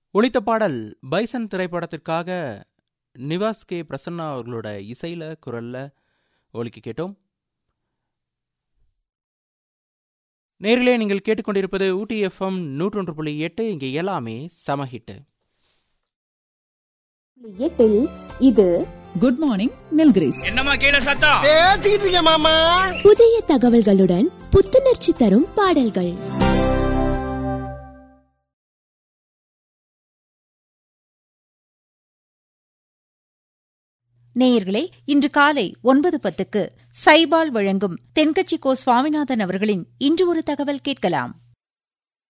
ஒளித்த பாடல் பைசன் திரைப்படத்திற்காக நிவாஸ் கே பிரசன்னா அவர்களோட இசையில குரல்ல ஒலிக்க கேட்டோம் நேரிலே நீங்கள் கேட்டுக்கொண்டிருப்பது ஊட்டி எஃப்எம் நூற்றொன்று புள்ளி எட்டு இங்கே எல்லாமே சமஹிட்டு எட்டில் இது குட் மார்னிங் நில்கிரிஸ் என்னம்மா கீழே சத்தம் பேசிக்கிட்டு இருக்க மாமா புதிய தகவல்களுடன் புத்துணர்ச்சி தரும் பாடல்கள் நேயர்களே இன்று காலை ஒன்பது பத்துக்கு சைபால் வழங்கும் தென்கட்சி கோ சுவாமிநாதன் அவர்களின் இன்று ஒரு தகவல் கேட்கலாம்